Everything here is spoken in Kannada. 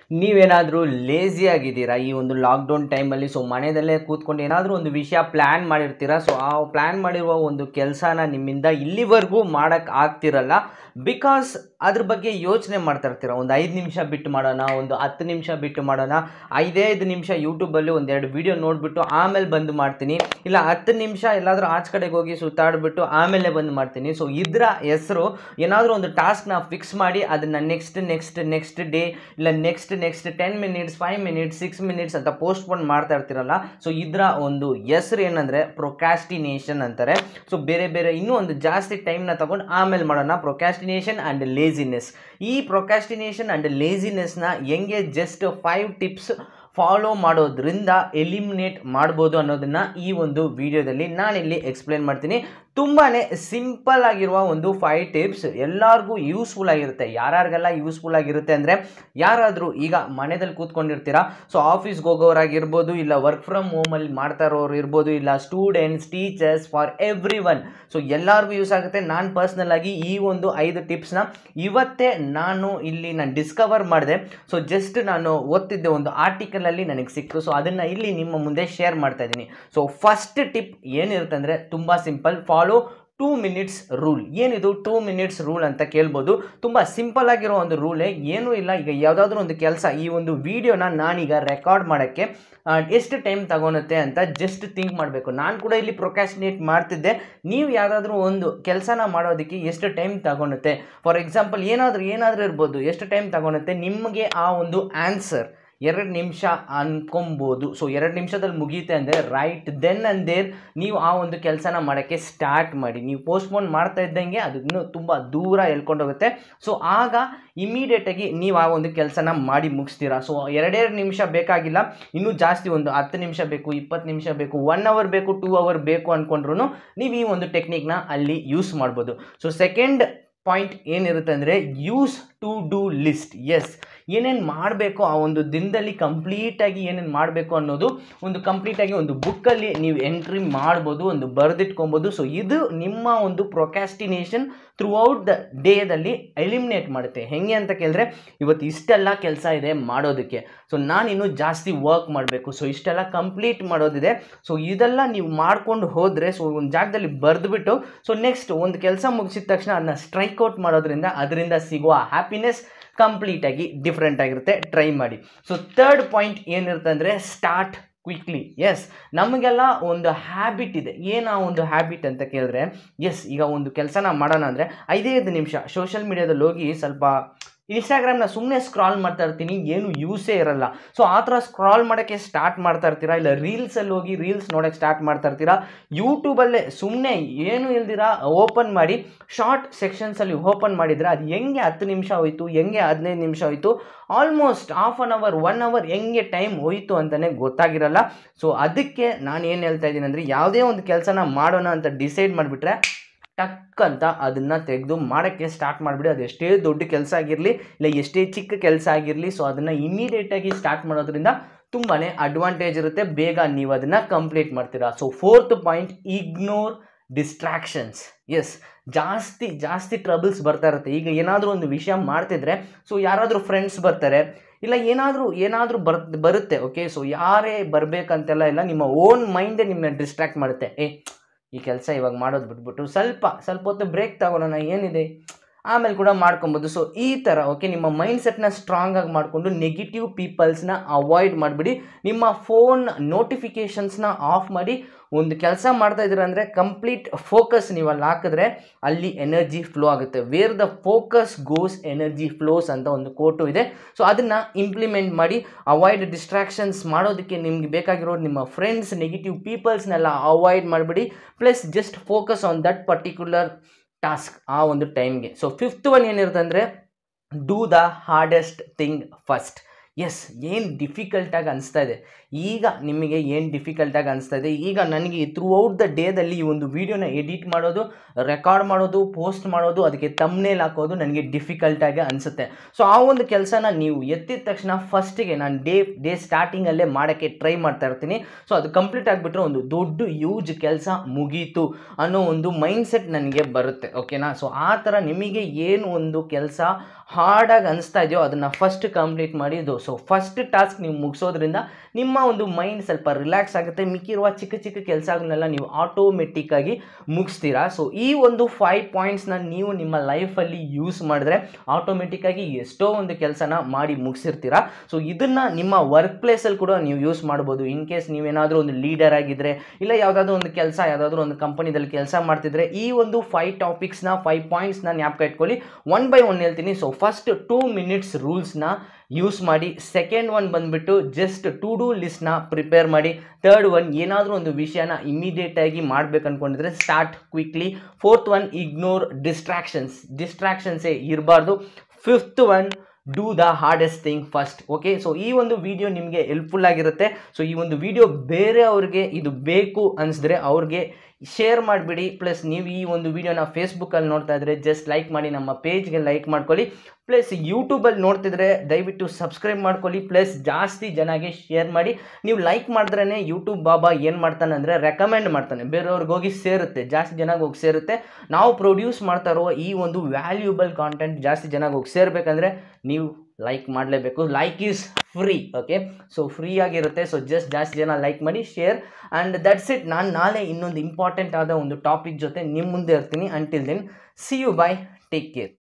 ನೀವೇನಾದರೂ ಲೇಸಿ ಆಗಿದ್ದೀರಾ ಈ ಒಂದು ಲಾಕ್ಡೌನ್ ಟೈಮಲ್ಲಿ ಸೊ ಮನೆಯಲ್ಲೇ ಕೂತ್ಕೊಂಡು ಏನಾದರೂ ಒಂದು ವಿಷಯ ಪ್ಲ್ಯಾನ್ ಮಾಡಿರ್ತೀರಾ ಸೊ ಆ ಪ್ಲ್ಯಾನ್ ಮಾಡಿರುವ ಒಂದು ಕೆಲಸನ ನಿಮ್ಮಿಂದ ಇಲ್ಲಿವರೆಗೂ ಮಾಡೋಕ್ಕೆ ಆಗ್ತಿರಲ್ಲ ಬಿಕಾಸ್ ಅದ್ರ ಬಗ್ಗೆ ಯೋಚನೆ ಮಾಡ್ತಾ ಇರ್ತೀರ ಒಂದು ಐದು ನಿಮಿಷ ಬಿಟ್ಟು ಮಾಡೋಣ ಒಂದು ಹತ್ತು ನಿಮಿಷ ಬಿಟ್ಟು ಮಾಡೋಣ ಐದೇ ಐದು ನಿಮಿಷ ಯೂಟ್ಯೂಬಲ್ಲಿ ಒಂದೆರಡು ವಿಡಿಯೋ ನೋಡಿಬಿಟ್ಟು ಆಮೇಲೆ ಬಂದು ಮಾಡ್ತೀನಿ ಇಲ್ಲ ಹತ್ತು ನಿಮಿಷ ಎಲ್ಲಾದರೂ ಆಚೆ ಕಡೆಗೆ ಹೋಗಿ ಸುತ್ತಾಡ್ಬಿಟ್ಟು ಆಮೇಲೆ ಬಂದು ಮಾಡ್ತೀನಿ ಸೊ ಇದರ ಹೆಸರು ಏನಾದರೂ ಒಂದು ಟಾಸ್ಕ್ನ ಫಿಕ್ಸ್ ಮಾಡಿ ಅದನ್ನು ನೆಕ್ಸ್ಟ್ ನೆಕ್ಸ್ಟ್ ನೆಕ್ಸ್ಟ್ ಡೇ ಇಲ್ಲ next next ten minutes five minutes six minutes ಅಂತ ಪೋಸ್ಟ್ಪೋನ್ ಮಾಡ್ತಾ ಇರ್ತೀರಲ್ಲ ಸೊ ಇದರ ಒಂದು ಹೆಸರು ಏನಂದರೆ ಪ್ರೊಕ್ಯಾಸ್ಟಿನೇಷನ್ ಅಂತಾರೆ ಸೊ ಬೇರೆ ಬೇರೆ ಇನ್ನೂ ಒಂದು ಜಾಸ್ತಿ ಟೈಮ್ನ ತಗೊಂಡು ಆಮೇಲೆ ಮಾಡೋಣ ಪ್ರೊಕ್ಯಾಸ್ಟಿನೇಷನ್ ಆ್ಯಂಡ್ ಲೇಸಿನೆಸ್ ಈ ಪ್ರೊಕ್ಯಾಸ್ಟಿನೇಷನ್ ಆ್ಯಂಡ್ ಲೇಸಿನೆಸ್ನ ಹೆಂಗೆ ಜಸ್ಟ್ ಫೈವ್ ಟಿಪ್ಸ್ ಫಾಲೋ ಮಾಡೋದ್ರಿಂದ ಎಲಿಮಿನೇಟ್ ಮಾಡ್ಬೋದು ಅನ್ನೋದನ್ನು ಈ ಒಂದು ವಿಡಿಯೋದಲ್ಲಿ ನಾನಿಲ್ಲಿ ಎಕ್ಸ್ಪ್ಲೇನ್ ಮಾಡ್ತೀನಿ ತುಂಬಾ ಸಿಂಪಲ್ ಆಗಿರುವ ಒಂದು ಫೈವ್ ಟಿಪ್ಸ್ ಎಲ್ಲರಿಗೂ ಯೂಸ್ಫುಲ್ ಆಗಿರುತ್ತೆ ಯಾರ್ಯಾರಿಗೆಲ್ಲ ಯೂಸ್ಫುಲ್ ಆಗಿರುತ್ತೆ ಅಂದರೆ ಯಾರಾದರೂ ಈಗ ಮನೆಯಲ್ಲಿ ಕೂತ್ಕೊಂಡಿರ್ತೀರಾ ಸೊ ಆಫೀಸ್ಗೆ ಹೋಗೋರಾಗಿರ್ಬೋದು ಇಲ್ಲ ವರ್ಕ್ ಫ್ರಮ್ ಹೋಮಲ್ಲಿ ಮಾಡ್ತಾ ಇರೋರು ಇರ್ಬೋದು ಇಲ್ಲ students teachers for everyone so ಎಲ್ಲರಿಗೂ ಯೂಸ್ ಆಗುತ್ತೆ ನಾನು ಪರ್ಸ್ನಲ್ ಆಗಿ ಈ ಒಂದು ಐದು ಟಿಪ್ಸ್ನ ಇವತ್ತೇ ನಾನು ಇಲ್ಲಿ ನಾನು ಡಿಸ್ಕವರ್ ಮಾಡಿದೆ ಸೊ ಜಸ್ಟ್ ನಾನು ಓದ್ತಿದ್ದೆ ಒಂದು ಆರ್ಟಿಕಲಲ್ಲಿ ನನಗೆ ಸಿಕ್ತು ಸೊ ಅದನ್ನು ಇಲ್ಲಿ ನಿಮ್ಮ ಮುಂದೆ ಶೇರ್ ಮಾಡ್ತಾ ಇದ್ದೀನಿ ಸೊ ಫಸ್ಟ್ ಟಿಪ್ ಏನಿರುತ್ತೆ ಅಂದರೆ ತುಂಬ simple follow two minutes rule ಏನಿದು ಟೂ ಮಿನಿಟ್ಸ್ ರೂಲ್ ಅಂತ ಕೇಳ್ಬೋದು ತುಂಬ ಸಿಂಪಲ್ ಆಗಿರೋ ಒಂದು ರೂಲೇ ಏನೂ ಇಲ್ಲ ಈಗ ಯಾವುದಾದ್ರೂ ಒಂದು ಕೆಲಸ ಈ ಒಂದು ವಿಡಿಯೋನ ನಾನೀಗ ರೆಕಾರ್ಡ್ ಮಾಡೋಕ್ಕೆ ಆ, ಎಷ್ಟು ಟೈಮ್ ತಗೊಳುತ್ತೆ ಅಂತ ಜಸ್ಟ್ ಥಿಂಕ್ ಮಾಡಬೇಕು ನಾನು ಕೂಡ ಇಲ್ಲಿ ಪ್ರೊಕ್ಯಾಸ್ಟಿನೇಟ್ ಮಾಡ್ತಿದ್ದೆ ನೀವು ಯಾವುದಾದ್ರೂ ಒಂದು ಕೆಲಸನ ಮಾಡೋದಕ್ಕೆ ಎಷ್ಟು ಟೈಮ್ ತಗೊಳುತ್ತೆ ಫಾರ್ ಎಕ್ಸಾಂಪಲ್ ಏನಾದರೂ ಏನಾದರೂ ಇರ್ಬೋದು ಎಷ್ಟು ಟೈಮ್ ತಗೊಳುತ್ತೆ ನಿಮಗೆ ಆ ಒಂದು ಆನ್ಸರ್ ಎರಡು ನಿಮಿಷ ಅನ್ಕೊಬೋದು ಸೊ ಎರಡು ನಿಮಿಷದಲ್ಲಿ ಮುಗೀತೆ ಅಂದರೆ ರೈಟ್ ದೆನ್ ಅಂಡ್ ದೇರ್ ನೀವು ಆ ಒಂದು ಕೆಲಸನ ಮಾಡೋಕ್ಕೆ ಸ್ಟಾರ್ಟ್ ಮಾಡಿ ನೀವು ಪೋಸ್ಟ್ಪೋನ್ ಮಾಡ್ತಾ ಇದ್ದಂಗೆ ಅದು ಇನ್ನೂ ತುಂಬ ದೂರ ಎಳ್ಕೊಂಡೋಗುತ್ತೆ ಸೊ ಆಗ ಇಮಿಡಿಯೇಟಾಗಿ ನೀವು ಆ ಒಂದು ಕೆಲಸನ ಮಾಡಿ ಮುಗಿಸ್ತೀರಾ ಸೊ ಎರಡೆರಡು ನಿಮಿಷ ಬೇಕಾಗಿಲ್ಲ ಇನ್ನೂ ಜಾಸ್ತಿ ಒಂದು ಹತ್ತು ನಿಮಿಷ ಬೇಕು ಇಪ್ಪತ್ತು ನಿಮಿಷ ಬೇಕು ಒನ್ ಅವರ್ ಬೇಕು ಟೂ ಅವರ್ ಬೇಕು ಅಂದ್ಕೊಂಡ್ರು ನೀವು ಈ ಒಂದು ಟೆಕ್ನಿಕ್ನ ಅಲ್ಲಿ ಯೂಸ್ ಮಾಡ್ಬೋದು ಸೊ ಸೆಕೆಂಡ್ ಪಾಯಿಂಟ್ ಏನಿರುತ್ತೆ ಅಂದರೆ use to do list yes ಏನೇನು ಮಾಡಬೇಕು ಆ ಒಂದು ದಿನದಲ್ಲಿ ಕಂಪ್ಲೀಟಾಗಿ ಏನೇನು ಮಾಡಬೇಕು ಅನ್ನೋದು ಒಂದು ಕಂಪ್ಲೀಟಾಗಿ ಒಂದು ಬುಕ್ಕಲ್ಲಿ ನೀವು ಎಂಟ್ರಿ ಮಾಡ್ಬೋದು ಒಂದು ಬರೆದಿಟ್ಕೊಬೋದು ಸೊ ಇದು ನಿಮ್ಮ ಒಂದು ಪ್ರೊಕ್ಯಾಸ್ಟಿನೇಷನ್ ಥ್ರೂ ಔಟ್ ದ ಡೇದಲ್ಲಿ ಎಲಿಮಿನೇಟ್ ಮಾಡುತ್ತೆ ಹೆಂಗೆ ಅಂತ ಕೇಳಿದ್ರೆ ಇವತ್ತು ಇಷ್ಟೆಲ್ಲ ಕೆಲಸ ಇದೆ ಮಾಡೋದಕ್ಕೆ ಸೊ ನಾನಿನ್ನೂ ಜಾಸ್ತಿ ವರ್ಕ್ ಮಾಡಬೇಕು ಸೊ ಇಷ್ಟೆಲ್ಲ ಕಂಪ್ಲೀಟ್ ಮಾಡೋದಿದೆ ಸೊ ಇದೆಲ್ಲ ನೀವು ಮಾಡ್ಕೊಂಡು ಹೋದರೆ ಸೊ ಒಂದು ಜಾಗದಲ್ಲಿ ಬರೆದುಬಿಟ್ಟು ಸೊ ನೆಕ್ಸ್ಟ್ ಒಂದು ಕೆಲಸ ಮುಗಿಸಿದ ತಕ್ಷಣ ಅದನ್ನ ಸ್ಟ್ರೈಕ್ ಔಟ್ ಮಾಡೋದ್ರಿಂದ ಅದರಿಂದ ಸಿಗುವ ಹ್ಯಾಪಿನೆಸ್ ಕಂಪ್ಲೀಟಾಗಿ ಡಿಫ್ರೆಂಟ್ ಆಗಿರುತ್ತೆ ಟ್ರೈ ಮಾಡಿ ಸೊ ಥರ್ಡ್ ಪಾಯಿಂಟ್ ಏನಿರುತ್ತೆ ಅಂದರೆ ಸ್ಟಾರ್ಟ್ ಕ್ವಿಕ್ಲಿ ಎಸ್ ನಮಗೆಲ್ಲ ಒಂದು ಹ್ಯಾಬಿಟ್ ಇದೆ ಏನು ಆ ಒಂದು ಹ್ಯಾಬಿಟ್ ಅಂತ ಕೇಳಿದ್ರೆ ಎಸ್ ಈಗ ಒಂದು ಕೆಲಸನ ಮಾಡೋಣ ಅಂದರೆ ಐದೈದು ನಿಮಿಷ ಸೋಷಿಯಲ್ ಮೀಡಿಯಾದಲ್ಲಿ ಹೋಗಿ ಸ್ವಲ್ಪ ಇನ್ಸ್ಟಾಗ್ರಾಮ್ನ ಸುಮ್ಮನೆ ಸ್ಕ್ರಾಲ್ ಮಾಡ್ತಾ ಇರ್ತೀನಿ ಏನು ಯೂಸೇ ಇರಲ್ಲ ಸೊ ಆ ಥರ ಸ್ಕ್ರಾಲ್ ಮಾಡೋಕ್ಕೆ ಸ್ಟಾರ್ಟ್ ಮಾಡ್ತಾ ಇರ್ತೀರಾ ಇಲ್ಲ ರೀಲ್ಸಲ್ಲಿ ಹೋಗಿ ರೀಲ್ಸ್ ನೋಡೋಕ್ಕೆ ಸ್ಟಾರ್ಟ್ ಮಾಡ್ತಾ ಇರ್ತೀರಾ ಯೂಟ್ಯೂಬಲ್ಲೇ ಸುಮ್ಮನೆ ಏನು ಇಲ್ದಿರ ಓಪನ್ ಮಾಡಿ ಶಾರ್ಟ್ ಸೆಕ್ಷನ್ಸಲ್ಲಿ ಓಪನ್ ಮಾಡಿದರೆ ಅದು ಹೆಂಗೆ ಹತ್ತು ನಿಮಿಷ ಹೋಯಿತು ಹೆಂಗೆ ಹದಿನೈದು ನಿಮಿಷ ಹೋಯಿತು almost half an hour one hour ಹೆಂಗೆ ಟೈಮ್ ಹೋಯಿತು ಅಂತಲೇ ಗೊತ್ತಾಗಿರಲ್ಲ ಸೊ ಅದಕ್ಕೆ ನಾನು ಏನು ಹೇಳ್ತಾ ಇದ್ದೀನಿ ಅಂದರೆ ಯಾವುದೇ ಒಂದು ಕೆಲಸನ ಮಾಡೋಣ ಅಂತ ಡಿಸೈಡ್ ಮಾಡಿಬಿಟ್ರೆ ಟಕ್ ಅಂತ ಅದನ್ನು ತೆಗೆದು ಮಾಡೋಕ್ಕೆ ಸ್ಟಾರ್ಟ್ ಮಾಡಿಬಿಡಿ ಅದು ಎಷ್ಟೇ ದೊಡ್ಡ ಕೆಲಸ ಆಗಿರಲಿ ಇಲ್ಲ ಎಷ್ಟೇ ಚಿಕ್ಕ ಕೆಲಸ ಆಗಿರಲಿ ಸೊ ಅದನ್ನು ಇಮಿಡಿಯೇಟಾಗಿ ಸ್ಟಾರ್ಟ್ ಮಾಡೋದ್ರಿಂದ ತುಂಬಾ ಅಡ್ವಾಂಟೇಜ್ ಇರುತ್ತೆ ಬೇಗ ನೀವು ಅದನ್ನು ಕಂಪ್ಲೀಟ್ ಮಾಡ್ತೀರಾ so fourth point ignore distractions yes ಜಾಸ್ತಿ ಜಾಸ್ತಿ ಟ್ರಬಲ್ಸ್ ಬರ್ತಾ ಇರುತ್ತೆ ಈಗ ಏನಾದರೂ ಒಂದು ವಿಷಯ ಮಾಡ್ತಿದ್ರೆ ಸೊ ಯಾರಾದರೂ ಫ್ರೆಂಡ್ಸ್ ಬರ್ತಾರೆ ಇಲ್ಲ ಏನಾದರೂ ಏನಾದರೂ ಬರ್ ಬರುತ್ತೆ ಓಕೆ ಸೊ ಯಾರೇ ಬರಬೇಕಂತೆಲ್ಲ ಇಲ್ಲ ನಿಮ್ಮ ಓನ್ ಮೈಂಡೇ ನಿಮ್ಮನ್ನ ಡಿಸ್ಟ್ರಾಕ್ಟ್ ಮಾಡುತ್ತೆ ಏ ಈ ಕೆಲಸ ಇವಾಗ ಮಾಡೋದು ಬಿಟ್ಬಿಟ್ಟು ಸ್ವಲ್ಪ ಸ್ವಲ್ಪ ಹೊತ್ತು ಬ್ರೇಕ್ ತಗೊಳ್ಳೋಣ ಏನಿದೆ ಆಮೇಲೆ ಕೂಡ ಮಾಡ್ಕೊಬೋದು ಸೊ ಈ ಥರ ಓಕೆ ನಿಮ್ಮ ಮೈಂಡ್ ಸೆಟ್ನ ಸ್ಟ್ರಾಂಗ್ ಆಗಿ ಮಾಡಿಕೊಂಡು ನೆಗೆಟಿವ್ ಪೀಪಲ್ಸ್ನ ಅವಾಯ್ಡ್ ಮಾಡಿಬಿಡಿ ನಿಮ್ಮ ಫೋನ್ ನೋಟಿಫಿಕೇಷನ್ಸ್ನ ಆಫ್ ಮಾಡಿ ಒಂದು ಕೆಲಸ ಮಾಡ್ತಾ ಇದ್ದೀರ ಅಂದರೆ ಕಂಪ್ಲೀಟ್ ಫೋಕಸ್ ನೀವು ಅಲ್ಲಿ ಹಾಕಿದ್ರೆ ಅಲ್ಲಿ ಎನರ್ಜಿ ಫ್ಲೋ ಆಗುತ್ತೆ where the focus goes energy flows ಅಂತ ಒಂದು ಕೋಟು ಇದೆ ಸೊ ಅದನ್ನು ಇಂಪ್ಲಿಮೆಂಟ್ ಮಾಡಿ ಅವಾಯ್ಡ್ ಡಿಸ್ಟ್ರಾಕ್ಷನ್ಸ್ ಮಾಡೋದಕ್ಕೆ ನಿಮ್ಗೆ ಬೇಕಾಗಿರೋದು ನಿಮ್ಮ ಫ್ರೆಂಡ್ಸ್ ನೆಗೆಟಿವ್ ಪೀಪಲ್ಸ್ನೆಲ್ಲ ಅವಾಯ್ಡ್ ಮಾಡಿಬಿಡಿ plus just focus on that particular task ಆ ಒಂದು ಟೈಮ್ಗೆ ಸೊ ಫಿಫ್ತ್ ಒನ್ ಏನಿರುತ್ತೆ ಅಂದರೆ do the hardest thing first yes ಏನು ಡಿಫಿಕಲ್ಟಾಗಿ ಅನಿಸ್ತಾ ಇದೆ ಈಗ ನಿಮಗೆ ಏನು ಡಿಫಿಕಲ್ಟಾಗಿ ಅನಿಸ್ತಾ ಇದೆ ಈಗ ನನಗೆ ಥ್ರೂ ಔಟ್ ದ ಡೇದಲ್ಲಿ ಈ ಒಂದು ವೀಡಿಯೋನ ಎಡಿಟ್ ಮಾಡೋದು ರೆಕಾರ್ಡ್ ಮಾಡೋದು ಪೋಸ್ಟ್ ಮಾಡೋದು ಅದಕ್ಕೆ ತಮ್ನೇಲ್ ಹಾಕೋದು ನನಗೆ ಡಿಫಿಕಲ್ಟಾಗಿ ಅನಿಸುತ್ತೆ ಸೊ ಆ ಒಂದು ಕೆಲಸನ ನೀವು ಎತ್ತಿದ ತಕ್ಷಣ ಫಸ್ಟಿಗೆ ನಾನು ಡೇ ಡೇ ಸ್ಟಾರ್ಟಿಂಗಲ್ಲೇ ಮಾಡೋಕ್ಕೆ ಟ್ರೈ ಮಾಡ್ತಾ ಇರ್ತೀನಿ ಸೊ ಅದು ಕಂಪ್ಲೀಟ್ ಆಗಿಬಿಟ್ರೆ ಒಂದು ದೊಡ್ಡ ಯೂಜ್ ಕೆಲಸ ಮುಗೀತು ಅನ್ನೋ ಒಂದು ಮೈಂಡ್ಸೆಟ್ ನನಗೆ ಬರುತ್ತೆ ಓಕೆನಾ ಸೊ ಆ ಥರ ನಿಮಗೆ ಏನು ಒಂದು ಕೆಲಸ ಹಾರ್ಡಾಗಿ ಅನಿಸ್ತಾ ಇದೆಯೋ ಅದನ್ನು ಫಸ್ಟ್ ಕಂಪ್ಲೀಟ್ ಮಾಡಿ ಇದು ಸೊ ಫಸ್ಟ್ ಟಾಸ್ಕ್ ನೀವು ಮುಗಿಸೋದ್ರಿಂದ ನಿಮ್ಮ ಒಂದು ಮೈಂಡ್ ಸ್ವಲ್ಪ ರಿಲ್ಯಾಕ್ಸ್ ಆಗುತ್ತೆ ಮಿಕ್ಕಿರುವ ಚಿಕ್ಕ ಚಿಕ್ಕ ಕೆಲಸಗಳನ್ನೆಲ್ಲ ನೀವು ಆಟೋಮೆಟಿಕ್ ಆಗಿ ಮುಗಿಸ್ತೀರಾ ಸೊ ಈ ಒಂದು ಫೈವ್ ಪಾಯಿಂಟ್ಸ್ನ ನೀವು ನಿಮ್ಮ ಲೈಫಲ್ಲಿ ಯೂಸ್ ಮಾಡಿದ್ರೆ ಆಟೋಮೆಟಿಕ್ ಆಗಿ ಎಷ್ಟೋ ಒಂದು ಕೆಲಸನ ಮಾಡಿ ಮುಗಿಸಿರ್ತೀರಾ ಸೊ ಇದನ್ನು ನಿಮ್ಮ ವರ್ಕ್ ಪ್ಲೇಸಲ್ಲಿ ಕೂಡ ನೀವು ಯೂಸ್ ಮಾಡ್ಬೋದು ಇನ್ ಕೇಸ್ ನೀವೇನಾದರೂ ಒಂದು ಲೀಡರ್ ಆಗಿದ್ದರೆ ಇಲ್ಲ ಯಾವುದಾದ್ರೂ ಒಂದು ಕೆಲಸ ಯಾವುದಾದ್ರೂ ಒಂದು ಕಂಪನಿದಲ್ಲಿ ಕೆಲಸ ಮಾಡ್ತಿದ್ರೆ ಈ ಒಂದು ಫೈವ್ ಟಾಪಿಕ್ಸ್ನ ಫೈವ್ ಪಾಯಿಂಟ್ಸ್ನ ಜ್ಞಾಪಕ ಇಟ್ಕೊಳ್ಳಿ ಒನ್ ಬೈ ಒನ್ ಹೇಳ್ತೀನಿ ಸೊ ಫಸ್ಟ್ ಟೂ ಮಿನಿಟ್ಸ್ ರೂಲ್ಸ್ನ ಯೂಸ್ ಮಾಡಿ ಸೆಕೆಂಡ್ ಒನ್ ಬಂದುಬಿಟ್ಟು ಜಸ್ಟ್ ಟು ಡೂ ಲಿಸ್ಟ್ನ ಪ್ರಿಪೇರ್ ಮಾಡಿ ತರ್ಡ್ ಒನ್ ಏನಾದರೂ ಒಂದು ವಿಷಯನ ಇಮಿಡಿಯೇಟಾಗಿ ಮಾಡ್ಬೇಕು ಅಂದ್ಕೊಂಡಿದ್ರೆ start quickly fourth one ignore distractions ಡಿಸ್ಟ್ರಾಕ್ಷನ್ಸೇ ಇರಬಾರ್ದು fifth one do the hardest thing first okay so ಈ ಒಂದು ವಿಡಿಯೋ ನಿಮಗೆ ಹೆಲ್ಪ್ಫುಲ್ ಆಗಿರುತ್ತೆ ಸೊ ಈ ಒಂದು ವಿಡಿಯೋ ಬೇರೆ ಅವ್ರಿಗೆ ಇದು ಬೇಕು ಅನಿಸಿದ್ರೆ ಅವ್ರಿಗೆ ಶೇರ್ ಮಾಡಿಬಿಡಿ ಪ್ಲಸ್ ನೀವು ಈ ಒಂದು ವಿಡಿಯೋನ ಫೇಸ್ಬುಕ್ಕಲ್ಲಿ ನೋಡ್ತಾ ಇದ್ರೆ ಜಸ್ಟ್ ಲೈಕ್ ಮಾಡಿ ನಮ್ಮ ಪೇಜ್ಗೆ ಲೈಕ್ ಮಾಡ್ಕೊಳ್ಳಿ ಪ್ಲಸ್ ಯೂಟ್ಯೂಬಲ್ಲಿ ನೋಡ್ತಿದ್ರೆ ದಯವಿಟ್ಟು ಸಬ್ಸ್ಕ್ರೈಬ್ ಮಾಡ್ಕೊಳ್ಳಿ ಪ್ಲಸ್ ಜಾಸ್ತಿ ಜನಗೆ ಶೇರ್ ಮಾಡಿ ನೀವು ಲೈಕ್ ಮಾಡಿದ್ರೇ ಯೂಟ್ಯೂಬ್ ಬಾಬಾ ಏನು ಮಾಡ್ತಾನೆ ಅಂದರೆ ರೆಕಮೆಂಡ್ ಮಾಡ್ತಾನೆ ಬೇರೆಯವ್ರಿಗೆ ಹೋಗಿ ಸೇರುತ್ತೆ ಜಾಸ್ತಿ ಜನಕ್ಕೆ ಹೋಗಿ ಸೇರುತ್ತೆ ನಾವು ಪ್ರೊಡ್ಯೂಸ್ ಮಾಡ್ತಾ ಇರೋ ಈ ಒಂದು ವ್ಯಾಲ್ಯೂಬಲ್ ಕಾಂಟೆಂಟ್ ಜಾಸ್ತಿ ಜನಕ್ಕೆ ಹೋಗಿ ಸೇರಬೇಕಂದ್ರೆ ನೀವು ಲೈಕ್ ಮಾಡಲೇಬೇಕು like is free okay so free ಆಗಿರುತ್ತೆ ಸೊ ಜಸ್ಟ್ ಜಾಸ್ತಿ ಜನ ಲೈಕ್ ಮಾಡಿ ಶೇರ್ ಆ್ಯಂಡ್ ದಟ್ಸ್ ಇಟ್ ನಾನು ನಾಳೆ ಇನ್ನೊಂದು ಇಂಪಾರ್ಟೆಂಟ್ ಆದ ಒಂದು ಟಾಪಿಕ್ ಜೊತೆ ನಿಮ್ಮ ಮುಂದೆ ಇರ್ತೀನಿ until then see you bye take care